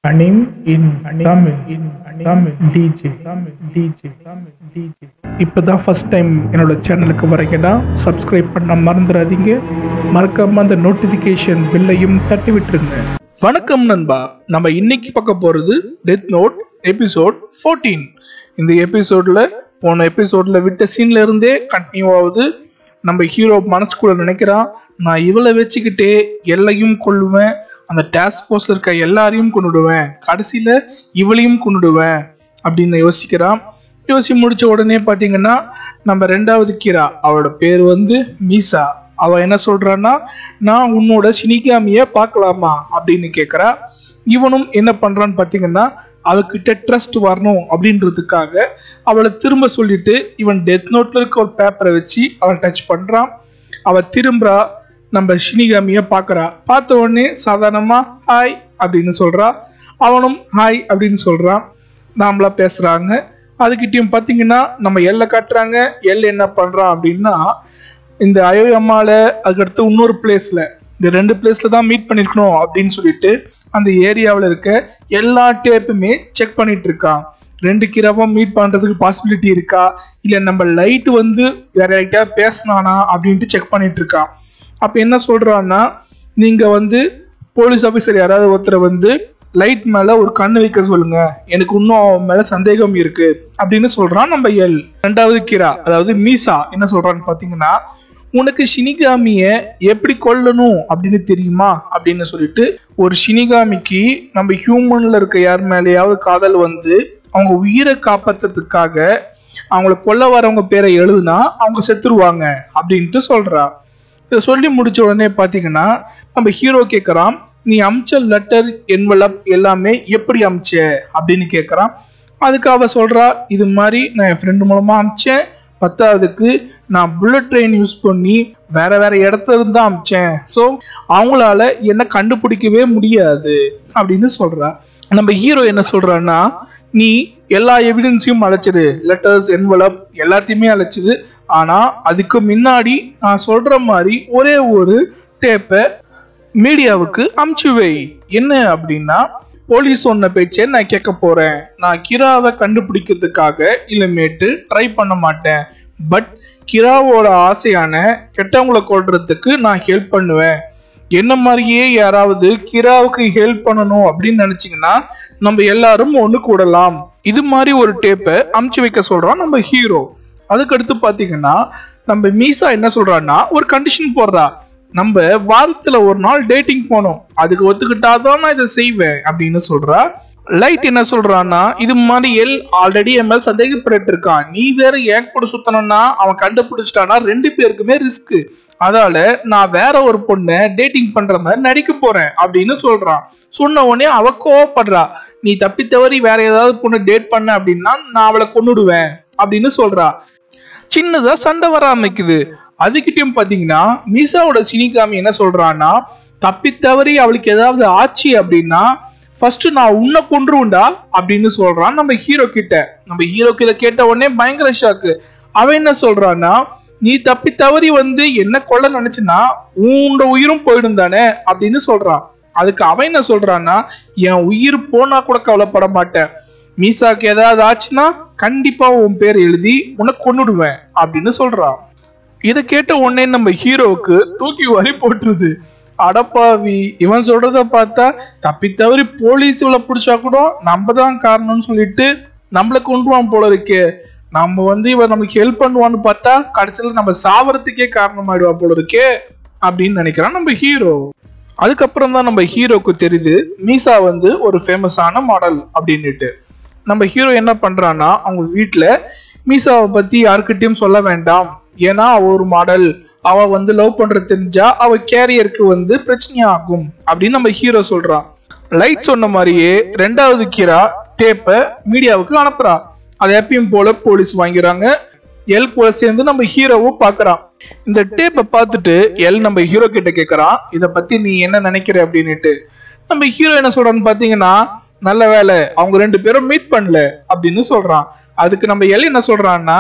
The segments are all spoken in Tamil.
Anim in Tamil in Tamil DJ Tamil DJ Tamil DJ இப்போதான் ஃபர்ஸ்ட் டைம் என்னோட சேனலுக்கு வரீங்கன்னா சப்ஸ்கிரைப் பண்ண மறந்துடாதீங்க மறக்காம அந்த நோட்டிஃபிகேஷன் பில்லையும் தட்டி விட்டுருங்க வணக்கம் நண்பா நம்ம இன்னைக்கு பார்க்க போறது டெத் நோட் எபிசோட் 14 இந்த எபிசோட்ல போன எபிசோட்ல விட்ட சீன்ல இருந்தே கண்டினியூ ஆகுது நம்ம ஹீரோ மனசுக்குள்ள நினைக்கிறான் நான் இவளை வச்சுக்கிட்டே எல்லையும் கொள்ளுவேன் அந்த டாஸ்க் ஃபோர்ஸ்ல இருக்க எல்லாரையும் கொண்டுடுவேன் கடைசியில இவளையும் கொண்டுடுவேன் அப்படின்னு யோசிக்கிறான் யோசி முடிச்ச உடனே பாத்தீங்கன்னா நம்ம ரெண்டாவது கீரா அவளோட பேர் வந்து மீசா அவ என்ன சொல்றான்னா நான் உன்னோட சினிகாமிய பார்க்கலாமா அப்படின்னு கேக்குறா இவனும் என்ன பண்றான்னு பாத்தீங்கன்னா அவகிட்ட ட்ரஸ்ட் வரணும் அப்படின்றதுக்காக அவளை திரும்ப சொல்லிட்டு இவன் டெத் நோட்ல இருக்க ஒரு பேப்பரை வச்சு அவளை டச் பண்றான் அவ திரும்புறா நம்ம ஷினிகாமிய பாக்குறா பார்த்த உடனே சாதாரணமா ஹாய் அப்படின்னு சொல்றா அவனும் ஹாய் அப்படின்னு சொல்றான் நாமளா பேசுறாங்க அதுக்கிட்டயும் பாத்தீங்கன்னா நம்ம எல்லை காட்டுறாங்க எல் என்ன பண்றான் அப்படின்னா இந்த அயோயம்மால அதுக்கடுத்து இன்னொரு பிளேஸ்ல இந்த ரெண்டு பிளேஸ்ல தான் மீட் பண்ணிருக்கணும் அப்படின்னு சொல்லிட்டு அந்த ஏரியாவில் இருக்க எல்லா டேப்புமே செக் பண்ணிட்டு இருக்கான் ரெண்டு கிராவும் மீட் பண்றதுக்கு பாசிபிலிட்டி இருக்கா இல்ல நம்ம லைட் வந்து வேற யார்கிட்டயா பேசினானா அப்படின்ட்டு செக் பண்ணிட்டு இருக்கான் அப்ப என்ன சொல்றான்னா நீங்க வந்து போலீஸ் ஆஃபீஸர் யாராவது ஒருத்தரை வந்து லைட் மேல ஒரு கண்ணு வைக்க சொல்லுங்க எனக்கு இன்னும் அவன் மேல சந்தேகம் இருக்கு அப்படின்னு சொல்றான் நம்ம எல் ரெண்டாவது கிரா அதாவது மீசா என்ன சொல்றான்னு பாத்தீங்கன்னா உனக்கு ஷினிகாமிய எப்படி கொல்லணும் அப்படின்னு தெரியுமா அப்படின்னு சொல்லிட்டு ஒரு ஷினிகாமிக்கு நம்ம ஹியூமன்ல இருக்க யார் மேலேயாவது காதல் வந்து அவங்க உயிரை காப்பாத்துறதுக்காக அவங்கள கொல்ல வரவங்க பேரை எழுதுனா அவங்க செத்துருவாங்க அப்படின்ட்டு சொல்றா இதை சொல்லி முடிச்ச உடனே பாத்தீங்கன்னா நம்ம ஹீரோ கேட்கறான் நீ அமிச்ச லெட்டர் என்வலப் எல்லாமே எப்படி அமிச்ச அப்படின்னு கேட்கறான் அதுக்கு அவ சொல்றா இது மாதிரி நான் என் ஃப்ரெண்டு மூலமா அமிச்சேன் பத்தாவதுக்கு நான் புல்லட் ட்ரெயின் யூஸ் பண்ணி வேற வேற இடத்துல இருந்து தான் அமிச்சேன் ஸோ அவங்களால என்ன கண்டுபிடிக்கவே முடியாது அப்படின்னு சொல்றா நம்ம ஹீரோ என்ன சொல்றான்னா நீ எல்லா எவிடன்ஸையும் அழைச்சிரு லெட்டர்ஸ் என்வலப் எல்லாத்தையுமே அழைச்சிரு ஆனா அதுக்கு முன்னாடி நான் சொல்ற மாதிரி ஒரே ஒரு டேப்பை மீடியாவுக்கு அமுச்சு வை என்ன அப்படின்னா போலீஸ் சொன்ன பேச்சை நான் கேட்க போறேன் நான் கிராவை கண்டுபிடிக்கிறதுக்காக இல்லமேட்டு ட்ரை பண்ண மாட்டேன் பட் கிராவோட ஆசையான கெட்டவங்களை கொள்றதுக்கு நான் ஹெல்ப் பண்ணுவேன் என்ன மாதிரியே யாராவது கிராவுக்கு ஹெல்ப் பண்ணணும் அப்படின்னு நினைச்சீங்கன்னா நம்ம எல்லாரும் ஒண்ணு கூடலாம் இது மாதிரி ஒரு டேப்பை அமுச்சு வைக்க சொல்றான் நம்ம ஹீரோ அதுக்கடுத்து பாத்தீங்கன்னா நம்ம மீசா என்ன சொல்றான்னா ஒரு கண்டிஷன் போடுறா நம்ம வாரத்துல ஒரு நாள் டேட்டிங் போனோம் அதுக்கு ஒத்துக்கிட்டாதான் நான் இதை செய்வேன் அப்படின்னு சொல்றா லைட் என்ன சொல்றான்னா இது மாதிரி எல் ஆல்ரெடி என் மேல் சந்தேகப்பட்டு இருக்கான் நீ வேற ஏன் கூட சுத்தணும்னா அவன் கண்டுபிடிச்சிட்டானா ரெண்டு பேருக்குமே ரிஸ்க் அதால நான் வேற ஒரு பொண்ணை டேட்டிங் பண்ற மாதிரி நடிக்க போறேன் அப்படின்னு சொல்றான் சொன்ன உடனே அவ கோவப்படுறா நீ தப்பி தவறி வேற ஏதாவது பொண்ணு டேட் பண்ண அப்படின்னா நான் அவளை கொன்னுடுவேன் அப்படின்னு சொல்றா சின்னதா சண்டை வர ஆரம்பிக்குது அதுகிட்டயும் பாத்தீங்கன்னா மீசாவோட சினிகாமி என்ன சொல்றான்னா தப்பி தவறி அவளுக்கு ஏதாவது ஆச்சு அப்படின்னா ஃபர்ஸ்ட் நான் உன்னை கொன்றுண்டா அப்படின்னு சொல்றான் நம்ம ஹீரோ கிட்ட நம்ம ஹீரோக்கு இதை கேட்ட உடனே பயங்கர ஷாக்கு அவன் என்ன சொல்றான்னா நீ தப்பி தவறி வந்து என்ன கொல்ல நினைச்சுன்னா உன்னோட உயிரும் போயிடும் தானே அப்படின்னு சொல்றான் அதுக்கு அவன் என்ன சொல்றான்னா என் உயிர் போனா கூட கவலைப்பட மாட்டேன் மீசாக்கு ஏதாவது ஆச்சுன்னா கண்டிப்பா உன் பேர் எழுதி உன்னை கொன்னுடுவேன் அப்படின்னு சொல்றான் இதை கேட்ட உடனே நம்ம ஹீரோவுக்கு தூக்கி வரி போட்டுருது அடப்பாவி இவன் சொல்றத பார்த்தா தப்பி தவறி போலீஸ் இவளை பிடிச்சா கூட நம்ம தான் காரணம்னு சொல்லிட்டு நம்மளை கொண்டுவான் போல இருக்கே நம்ம வந்து இவன் நமக்கு ஹெல்ப் பண்ணுவான்னு பார்த்தா கடைசியில் நம்ம சாவறதுக்கே காரணமாயிடுவா போல இருக்கே அப்படின்னு நினைக்கிறான் நம்ம ஹீரோ அதுக்கப்புறம் தான் நம்ம ஹீரோக்கு தெரியுது மீசா வந்து ஒரு ஃபேமஸான மாடல் அப்படின்னுட்டு நம்ம ஹீரோ என்ன பண்றான்னா அவங்க வீட்டுல மீசாவை பத்தி யாருக்கிட்டையும் சொல்ல வேண்டாம் ஏன்னா அவ ஒரு மாடல் அவ வந்து லவ் பண்றது தெரிஞ்சா அவ கேரியருக்கு வந்து பிரச்சனையாகும் அப்படின்னு நம்ம ஹீரோ சொல்றான் லைட் சொன்ன மாதிரியே ரெண்டாவது கீரா டேப்பை மீடியாவுக்கு அனுப்புறா அதை எப்பயும் போல போலீஸ் வாங்கிறாங்க எல் கூட சேர்ந்து நம்ம ஹீரோவும் பாக்குறான் இந்த டேப்பை பார்த்துட்டு எல் நம்ம ஹீரோ கிட்ட கேக்குறான் இத பத்தி நீ என்ன நினைக்கிற அப்படின்னுட்டு நம்ம ஹீரோ என்ன சொல்றான்னு பாத்தீங்கன்னா நல்ல வேலை அவங்க ரெண்டு பேரும் மீட் பண்ணல அப்படின்னு சொல்றான் அதுக்கு நம்ம எல் என்ன சொல்றான்னா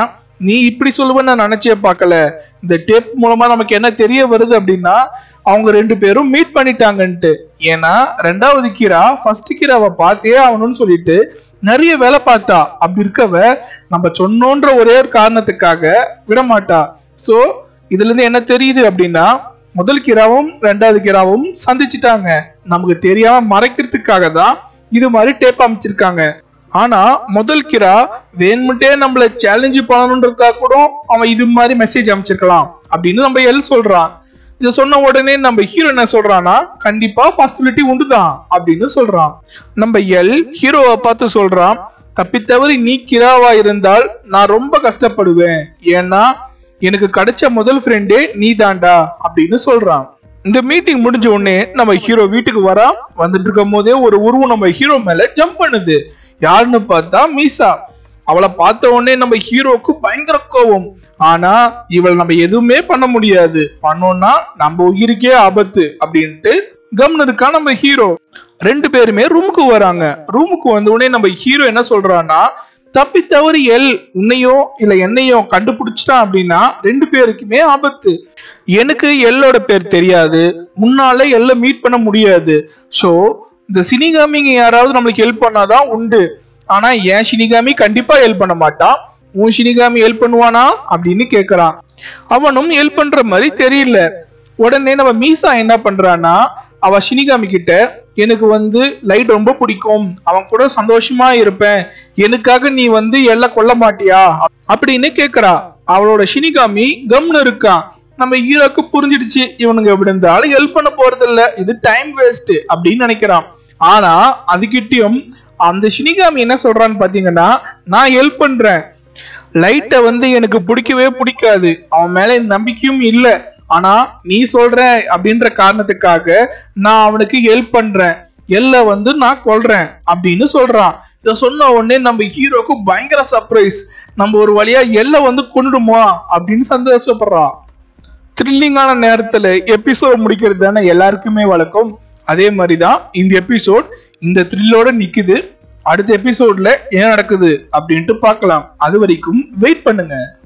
நீ இப்படி சொல்லுவேன்னு நான் நினைச்சே பார்க்கல இந்த டேப் மூலமா நமக்கு என்ன தெரிய வருது அப்படின்னா அவங்க ரெண்டு பேரும் மீட் பண்ணிட்டாங்கன்ட்டு ஏன்னா ரெண்டாவது கீரா ஃபர்ஸ்ட் கீராவை பார்த்தே ஆகணும்னு சொல்லிட்டு நிறைய வேலை பார்த்தா அப்படி இருக்கவ நம்ம சொன்னோன்ற ஒரே ஒரு காரணத்துக்காக விட மாட்டா சோ இதுல இருந்து என்ன தெரியுது அப்படின்னா முதல் கிராவும் ரெண்டாவது கிராவும் சந்திச்சிட்டாங்க நமக்கு தெரியாம மறைக்கிறதுக்காக தான் இது மாதிரி டேப் அமைச்சிருக்காங்க ஆனா முதல் கிரா வேணும்ட்டே நம்மள சேலஞ்சு பண்ணணுன்றதுக்காக கூட அவன் இது மாதிரி மெசேஜ் அமைச்சிருக்கலாம் அப்படின்னு நம்ம எல் சொல்றான் இத சொன்ன உடனே நம்ம ஹீரோ என்ன சொல்றான்னா கண்டிப்பா பாசிபிலிட்டி உண்டுதான் அப்படின்னு சொல்றான் நம்ம எல் ஹீரோவை பார்த்து சொல்றான் தப்பித்தவறி நீ கிராவா இருந்தால் நான் ரொம்ப கஷ்டப்படுவேன் ஏன்னா எனக்கு கிடைச்ச முதல் ஃப்ரெண்டே நீ தாண்டா அப்படின்னு சொல்றான் இந்த மீட்டிங் முடிஞ்ச உடனே நம்ம ஹீரோ வீட்டுக்கு வரா வந்துட்டு இருக்கும் போதே ஒரு உருவம் நம்ம ஹீரோ மேல ஜம்ப் பண்ணுது யாருன்னு பார்த்தா மீசா அவளை பார்த்த உடனே நம்ம ஹீரோக்கு பயங்கர கோவம் ஆனா இவள் நம்ம எதுவுமே பண்ண முடியாது பண்ணோம்னா நம்ம உயிருக்கே ஆபத்து அப்படின்ட்டு கம்னு இருக்கா நம்ம ஹீரோ ரெண்டு பேருமே ரூமுக்கு வராங்க ரூமுக்கு வந்த உடனே நம்ம ஹீரோ என்ன சொல்றான்னா தப்பி தவறி எல் உன்னையோ இல்ல என்னையோ கண்டுபிடிச்சிட்டான் அப்படின்னா ரெண்டு பேருக்குமே ஆபத்து எனக்கு எல்லோட பேர் தெரியாது முன்னால எல்ல மீட் பண்ண முடியாது சோ இந்த சினிகாமிங்க யாராவது நம்மளுக்கு ஹெல்ப் பண்ணாதான் உண்டு ஆனா என் சினிகாமி கண்டிப்பா ஹெல்ப் பண்ண மாட்டான் உன் சினிகாமி ஹெல்ப் பண்ணுவானா அப்படின்னு கேக்குறான் அவனும் ஹெல்ப் பண்ற மாதிரி தெரியல உடனே நம்ம மீசா என்ன பண்றான்னா அவ சினிகாமி கிட்ட எனக்கு வந்து லைட் ரொம்ப பிடிக்கும் அவன் கூட சந்தோஷமா இருப்பேன் எனக்காக நீ வந்து எல்லாம் கொல்ல மாட்டியா அப்படின்னு கேக்குறா அவளோட சினிகாமி கம்னு இருக்கான் நம்ம ஹீரோக்கு புரிஞ்சிடுச்சு இவனுங்க எப்படி இருந்தாலும் ஹெல்ப் பண்ண போறது இல்ல இது டைம் வேஸ்ட் அப்படின்னு நினைக்கிறான் ஆனா அதுகிட்டயும் அந்த சினிகாமி என்ன சொல்றான்னு பாத்தீங்கன்னா நான் ஹெல்ப் பண்றேன் லைட்டை வந்து எனக்கு பிடிக்கவே பிடிக்காது அவன் மேல எனக்கு நம்பிக்கையும் இல்ல ஆனா நீ சொல்ற அப்படின்ற காரணத்துக்காக நான் அவனுக்கு ஹெல்ப் பண்றேன் எல்ல வந்து நான் கொல்றேன் அப்படின்னு சொல்றான் இத சொன்ன உடனே நம்ம ஹீரோக்கு பயங்கர சர்ப்ரைஸ் நம்ம ஒரு வழியா எல்ல வந்து கொண்டுடுமா அப்படின்னு சந்தோஷப்படுறான் த்ரில்லிங்கான நேரத்துல எபிசோட் முடிக்கிறது தானே எல்லாருக்குமே வழக்கம் அதே மாதிரி தான் இந்த எபிசோட் இந்த த்ரில்லோட நிக்குது அடுத்த எபிசோட்ல என்ன நடக்குது அப்படின்ட்டு பார்க்கலாம் அது வரைக்கும் வெயிட் பண்ணுங்க